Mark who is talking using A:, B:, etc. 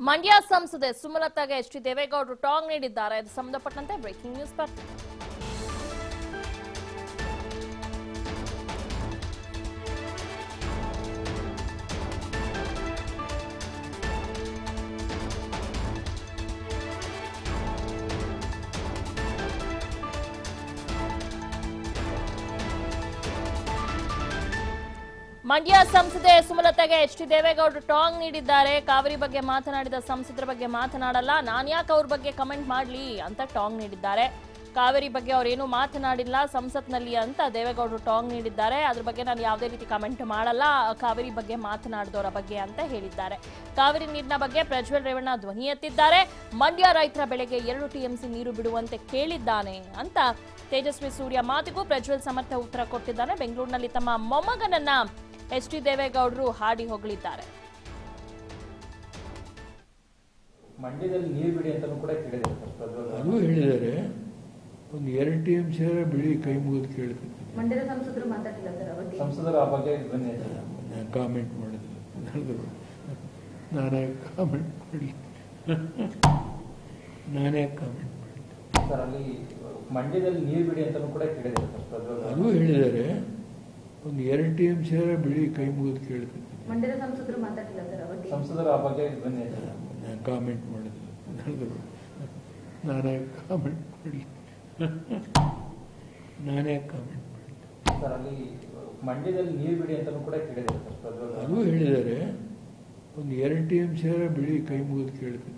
A: ಮಂಡ್ಯ ಸಂಸದೆ ಸುಮಲತಾಗೆ H D ದೇವೇಗೌಡರು ಟಾಂಗ್ ನೀಡಿದ್ದಾರೆ ಇದು ಸಂಬಂಧಪಟ್ಟಂತೆ ಬ್ರೇಕಿಂಗ್ ನ್ಯೂಸ್ ಬರ್ತಿದೆ ಮಂಡ್ಯ ಸಂಸದೆ ಸುಮಲತಾಗೆ ಎಚ್ ಡಿ ದೇವೇಗೌಡರು ಟಾಂಗ್ ನೀಡಿದ್ದಾರೆ ಕಾವೇರಿ ಬಗ್ಗೆ ಮಾತನಾಡಿದ ಸಂಸದರ ಬಗ್ಗೆ ಮಾತನಾಡಲ್ಲ ನಾನ್ಯಾಕೆ ಅವ್ರ ಬಗ್ಗೆ ಕಮೆಂಟ್ ಮಾಡ್ಲಿ ಅಂತ ಟಾಂಗ್ ನೀಡಿದ್ದಾರೆ ಕಾವೇರಿ ಬಗ್ಗೆ ಅವ್ರೇನು ಮಾತನಾಡಿಲ್ಲ ಸಂಸತ್ನಲ್ಲಿ ಅಂತ ದೇವೇಗೌಡರು ಟಾಂಗ್ ನೀಡಿದ್ದಾರೆ ಅದ್ರ ಬಗ್ಗೆ ನಾನು ಯಾವುದೇ ರೀತಿ ಕಮೆಂಟ್ ಮಾಡಲ್ಲ ಕಾವೇರಿ ಬಗ್ಗೆ ಮಾತನಾಡಿದವರ ಬಗ್ಗೆ ಅಂತ ಹೇಳಿದ್ದಾರೆ ಕಾವೇರಿ ನೀರಿನ ಬಗ್ಗೆ ಪ್ರಜ್ವಲ್ ರೇವಣ್ಣ ಧ್ವನಿ ಎತ್ತಿದ್ದಾರೆ ಮಂಡ್ಯ ರೈತರ ಬೆಳೆಗೆ ಎರಡು ಟಿಎಂಸಿ ನೀರು ಬಿಡುವಂತೆ ಕೇಳಿದ್ದಾನೆ ಅಂತ ತೇಜಸ್ವಿ ಸೂರ್ಯ ಮಾತಿಗೂ ಪ್ರಜ್ವಲ್ ಸಮರ್ಥ ಉತ್ತರ ಕೊಟ್ಟಿದ್ದಾನೆ ಬೆಂಗಳೂರಿನಲ್ಲಿ ತಮ್ಮ ಮೊಮ್ಮಗನನ್ನ ಎಚ್ ಡಿ ದೇವೇಗೌಡರು ಹಾಡಿ ಹೊಗಳಿದ್ದಾರೆ
B: ಮಂಡ್ಯದಲ್ಲಿ ನೀರು ಬಿಡಿ ಅಂತಾನೂ ಕೂಡ ಕೇಳಿದ್ದಾರೆ ಸರ್ ಪ್ರಜ್ವಲ್
C: ಅದು ಹೇಳಿದ್ದಾರೆ ಒಂದು ಎರಡು ಟಿ ಎಮ್ ಸಿ ಬಿಳಿ ಕೈ ಮುಗಿದು ಕೇಳ್ತೀನಿ
D: ಮಂಡ್ಯದ ಸಂಸದರು ಮಾತಾಡಿಲ್ಲ ಸರ್ ಅವರಿಗೆ
B: ಸಂಸದರು ಆ ಬಗ್ಗೆ ಧ್ವನಿ ಎತ್ತಿದ್ದಾರೆ.
C: ನಾನು ಕಾಮೆಂಟ್ ಮಾಡಿದ್ರು ನಡೆದ್ರು ನಾನೇ ಕಾಮೆಂಟ್ ಮಾಡಲಿ ನಾನೇ ಕಾಮೆಂಟ್ ಮಾಡಲಿ
B: ಸರ್ ಅಲ್ಲಿ ಮಂಡ್ಯದಲ್ಲಿ ನೀರು ಬಿಡಿ ಅಂತಾನೂ ಕೂಡ ಕೇಳಿದ್ದಾರೆ ಸರ್ ಪ್ರಜ್ವಲ್
C: ಅದು ಹೇಳಿದ್ದಾರೆ ಒಂದು ಎರಡು ಟಿ ಎಮ್ ಸಿ ಬಿಳಿ ಕೈ ಮುಗಿದು ಕೇಳ್ತೀನಿ
D: ಮಂಡ್ಯದ ಸಂಸದರು ಮಾತಾಡಿಲ್ಲ ಸರ್ ಅವರಿಗೆ
B: ಸಂಸದರು ಆ ಬಗ್ಗೆ ಧ್ವನಿ ಎತ್ತಿದ್ದಾರೆ.
C: ನಾನು ಕಾಮೆಂಟ್ ಮಾಡಿದ್ರು ನಡೆದ್ರು ನಾನೇ ಕಾಮೆಂಟ್ ಮಾಡಲಿ ನಾನೇ ಕಾಮೆಂಟ್ ಮಾಡಲಿ
B: ಸರ್ ಅಲ್ಲಿ ಮಂಡ್ಯದಲ್ಲಿ ನೀರು ಬಿಡಿ ಅಂತಾನೂ ಕೂಡ ಕೇಳಿದ್ದಾರೆ ಸರ್ ಪ್ರಜ್ವಲ್
C: ಅದು ಹೇಳಿದ್ದಾರೆ ಒಂದು ಎರಡು ಟಿ ಎಮ್ ಸಿ ಬಿಳಿ ಕೈ ಮುಗಿದು ಕೇಳ್ತೀನಿ